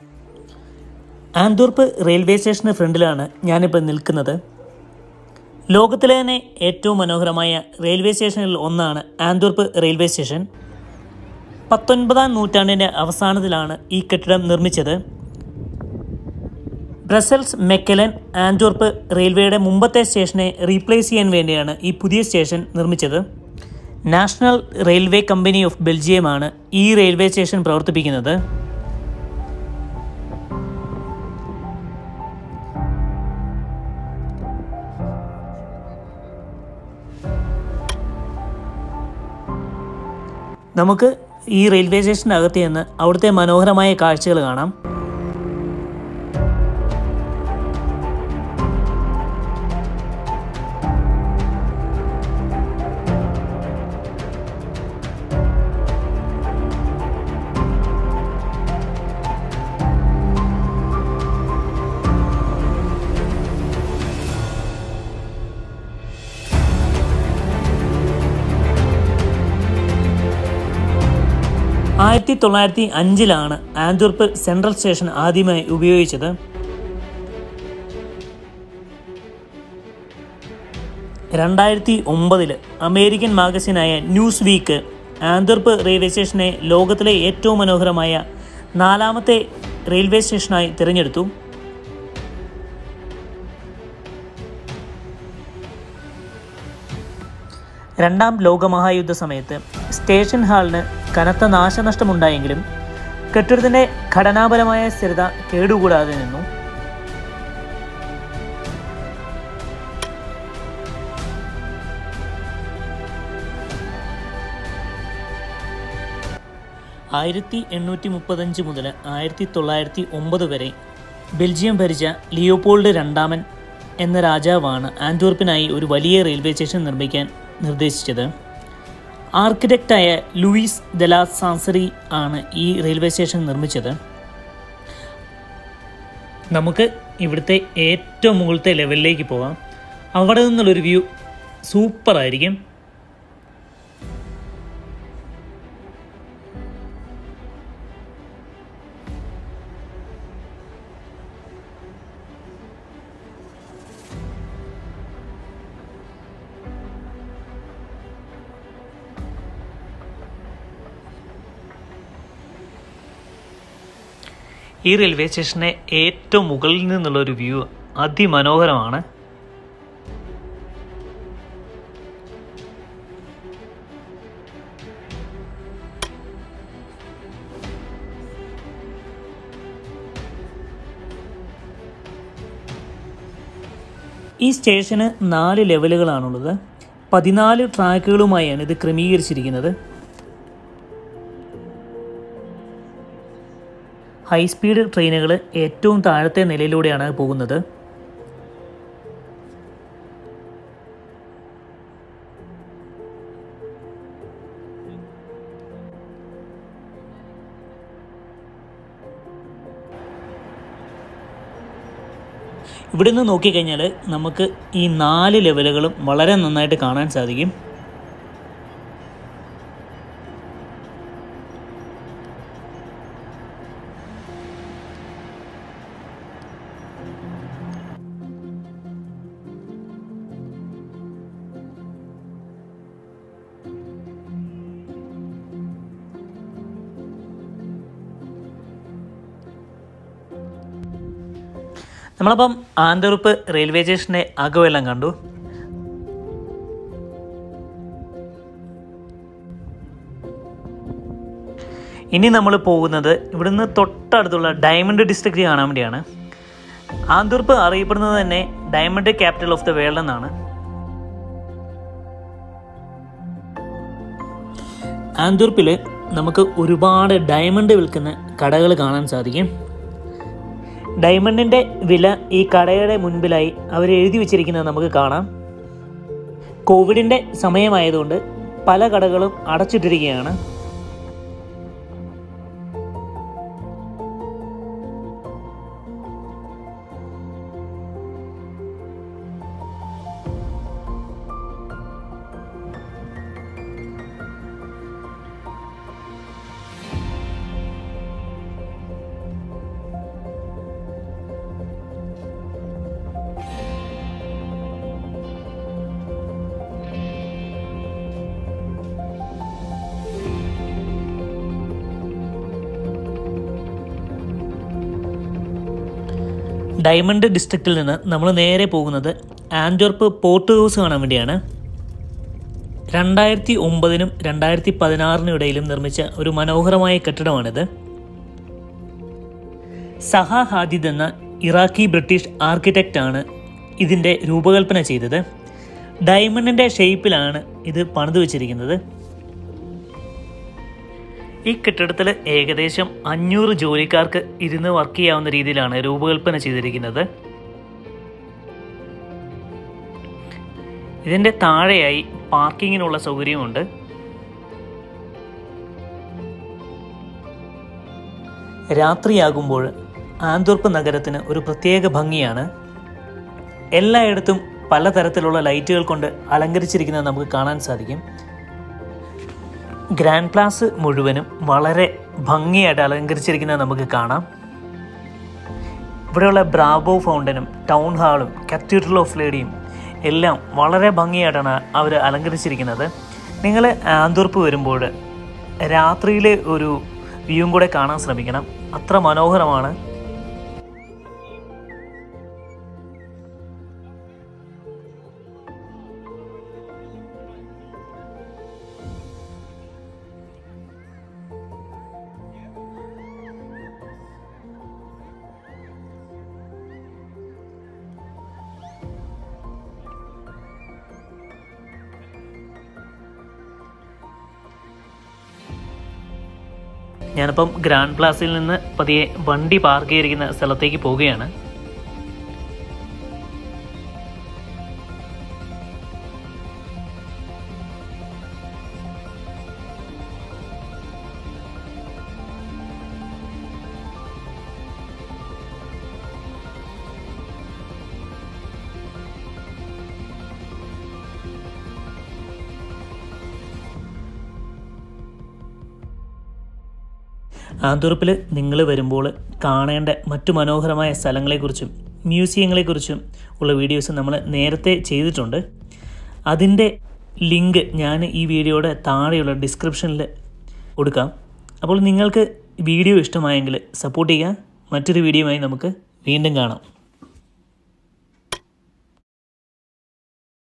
ആന്തൂർപ്പ് railway സ്റ്റേഷന് ഫ്രണ്ടിലാണ് ഞാനിപ്പോൾ നിൽക്കുന്നത് ലോകത്തിലെ തന്നെ ഏറ്റവും മനോഹരമായ റെയിൽവേ സ്റ്റേഷനിൽ ഒന്നാണ് ആന്തൂർപ്പ് റെയിൽവേ സ്റ്റേഷൻ പത്തൊൻപതാം നൂറ്റാണ്ടിൻ്റെ അവസാനത്തിലാണ് ഈ കെട്ടിടം നിർമ്മിച്ചത് ബ്രസൽസ് മെക്കലൻ ആന്തോർപ്പ് റെയിൽവേയുടെ മുമ്പത്തെ സ്റ്റേഷനെ റീപ്ലേസ് ചെയ്യാൻ വേണ്ടിയാണ് ഈ പുതിയ സ്റ്റേഷൻ നിർമ്മിച്ചത് നാഷണൽ റെയിൽവേ കമ്പനി ഓഫ് ബെൽജിയമാണ് ഈ റെയിൽവേ സ്റ്റേഷൻ പ്രവർത്തിപ്പിക്കുന്നത് നമുക്ക് ഈ റെയിൽവേ സ്റ്റേഷൻ്റെ അകത്ത് ചെന്ന് അവിടുത്തെ മനോഹരമായ കാഴ്ചകൾ കാണാം ആയിരത്തി തൊള്ളായിരത്തി അഞ്ചിലാണ് ആന്തൂർപ്പ് സെൻട്രൽ സ്റ്റേഷൻ ആദ്യമായി ഉപയോഗിച്ചത് രണ്ടായിരത്തി ഒമ്പതിൽ അമേരിക്കൻ മാഗസിനായ ന്യൂസ് വീക്ക് ആന്തൂർപ്പ് റെയിൽവേ സ്റ്റേഷനെ ലോകത്തിലെ ഏറ്റവും മനോഹരമായ നാലാമത്തെ റെയിൽവേ സ്റ്റേഷനായി തിരഞ്ഞെടുത്തു രണ്ടാം ലോകമഹായുദ്ധ സമയത്ത് സ്റ്റേഷൻ ഹാളിന് കനത്ത നാശനഷ്ടമുണ്ടായെങ്കിലും കെട്ടിടത്തിൻ്റെ ഘടനാപരമായ സ്ഥിരത കേടുകൂടാതെ നിന്നു ആയിരത്തി എണ്ണൂറ്റി മുപ്പത്തഞ്ച് മുതൽ ആയിരത്തി തൊള്ളായിരത്തി ഒമ്പത് വരെ ബെൽജിയം ഭരിച്ച ലിയോപോൾഡ് രണ്ടാമൻ എന്ന രാജാവാണ് ആന്റ്വർപ്പിനായി ഒരു വലിയ റെയിൽവേ സ്റ്റേഷൻ നിർമ്മിക്കാൻ നിർദ്ദേശിച്ചത് ആർക്കിടെക്റ്റായ ലൂയിസ് ദലാ സാൻസറി ആണ് ഈ റെയിൽവേ സ്റ്റേഷൻ നിർമ്മിച്ചത് നമുക്ക് ഇവിടുത്തെ ഏറ്റവും മുകളിലത്തെ ലെവലിലേക്ക് പോകാം അവിടെ നിന്നുള്ളൊരു വ്യൂ സൂപ്പറായിരിക്കും ഈ റെയിൽവേ സ്റ്റേഷനെ ഏറ്റവും മുകളിൽ നിന്നുള്ള ഒരു വ്യൂ അതിമനോഹരമാണ് ഈ സ്റ്റേഷന് നാല് ലെവലുകളാണുള്ളത് പതിനാല് ട്രാക്കുകളുമായാണ് ഇത് ക്രമീകരിച്ചിരിക്കുന്നത് ഹൈസ്പീഡ് ട്രെയിനുകൾ ഏറ്റവും താഴത്തെ നിലയിലൂടെയാണ് പോകുന്നത് ഇവിടെ നിന്ന് നോക്കിക്കഴിഞ്ഞാൽ നമുക്ക് ഈ നാല് ലെവലുകളും വളരെ നന്നായിട്ട് കാണാൻ സാധിക്കും നമ്മളപ്പം ആന്തൂർപ്പ് റെയിൽവേ സ്റ്റേഷൻ്റെ അകമെല്ലാം കണ്ടു ഇനി നമ്മൾ പോകുന്നത് ഇവിടുന്ന് തൊട്ടടുത്തുള്ള ഡയമണ്ട് ഡിസ്ട്രിക്റ്റ് കാണാൻ വേണ്ടിയാണ് ആന്തൂർപ്പ് അറിയപ്പെടുന്നത് തന്നെ diamond capital of the world എന്നാണ് ആന്തൂർപ്പിൽ നമുക്ക് ഒരുപാട് ഡയമണ്ട് വിൽക്കുന്ന കടകൾ കാണാൻ സാധിക്കും ഡയമണ്ടിൻ്റെ വില ഈ കടയുടെ മുൻപിലായി അവർ എഴുതി വെച്ചിരിക്കുന്നത് നമുക്ക് കാണാം കോവിഡിൻ്റെ സമയമായതുകൊണ്ട് പല കടകളും അടച്ചിട്ടിരിക്കുകയാണ് ഡയമണ്ട് ഡിസ്ട്രിക്റ്റിൽ നിന്ന് നമ്മൾ നേരെ പോകുന്നത് ആൻഡ്വർപ്പ് പോർട്ട് ഹൗസ് കാണാൻ വേണ്ടിയാണ് രണ്ടായിരത്തി ഒമ്പതിനും രണ്ടായിരത്തി പതിനാറിനും ഇടയിലും നിർമ്മിച്ച ഒരു മനോഹരമായ കെട്ടിടമാണിത് സഹ ഹാദിദ് എന്ന ഇറാഖി ബ്രിട്ടീഷ് ആർക്കിടെക്റ്റ് ആണ് ഇതിൻ്റെ രൂപകൽപ്പന ചെയ്തത് ഡയമണ്ടിൻ്റെ ഷേപ്പിലാണ് ഇത് പണിതു വച്ചിരിക്കുന്നത് ഈ കെട്ടിടത്തിൽ ഏകദേശം അഞ്ഞൂറ് ജോലിക്കാർക്ക് ഇരുന്ന് വർക്ക് ചെയ്യാവുന്ന രീതിയിലാണ് രൂപകൽപ്പന ചെയ്തിരിക്കുന്നത് ഇതിൻ്റെ താഴെയായി പാർക്കിങ്ങിനുള്ള സൗകര്യമുണ്ട് രാത്രിയാകുമ്പോൾ ആന്തോർപ്പ് നഗരത്തിന് ഒരു പ്രത്യേക ഭംഗിയാണ് എല്ലായിടത്തും പലതരത്തിലുള്ള ലൈറ്റുകൾ കൊണ്ട് അലങ്കരിച്ചിരിക്കുന്നത് നമുക്ക് കാണാൻ സാധിക്കും ഗ്രാൻഡ് പ്ലാസ് മുഴുവനും വളരെ ഭംഗിയായിട്ട് അലങ്കരിച്ചിരിക്കുന്നത് നമുക്ക് കാണാം ഇവിടെയുള്ള ബ്രാവോ ഫൗണ്ടനും ടൗൺ ഹാളും കത്തീഡ്രൽ ഓഫ് ലേഡിയും എല്ലാം വളരെ ഭംഗിയായിട്ടാണ് അവർ അലങ്കരിച്ചിരിക്കുന്നത് നിങ്ങൾ ആന്തൂർപ്പ് വരുമ്പോൾ രാത്രിയിലെ ഒരു വ്യൂവും കൂടെ കാണാൻ ശ്രമിക്കണം അത്ര മനോഹരമാണ് ഞാനിപ്പം ഗ്രാൻഡ് പ്ലാസിൽ നിന്ന് പതിയെ വണ്ടി പാർക്ക് ചെയ്തിരിക്കുന്ന സ്ഥലത്തേക്ക് പോവുകയാണ് ആന്തൂർപ്പിൽ നിങ്ങൾ വരുമ്പോൾ കാണേണ്ട മറ്റു മനോഹരമായ സ്ഥലങ്ങളെക്കുറിച്ചും മ്യൂസിയങ്ങളെക്കുറിച്ചും ഉള്ള വീഡിയോസ് നമ്മൾ നേരത്തെ ചെയ്തിട്ടുണ്ട് അതിൻ്റെ ലിങ്ക് ഞാൻ ഈ വീഡിയോയുടെ താഴെയുള്ള ഡിസ്ക്രിപ്ഷനിൽ കൊടുക്കാം അപ്പോൾ നിങ്ങൾക്ക് വീഡിയോ ഇഷ്ടമായെങ്കിൽ സപ്പോർട്ട് ചെയ്യുക മറ്റൊരു വീഡിയോയുമായി നമുക്ക് വീണ്ടും കാണാം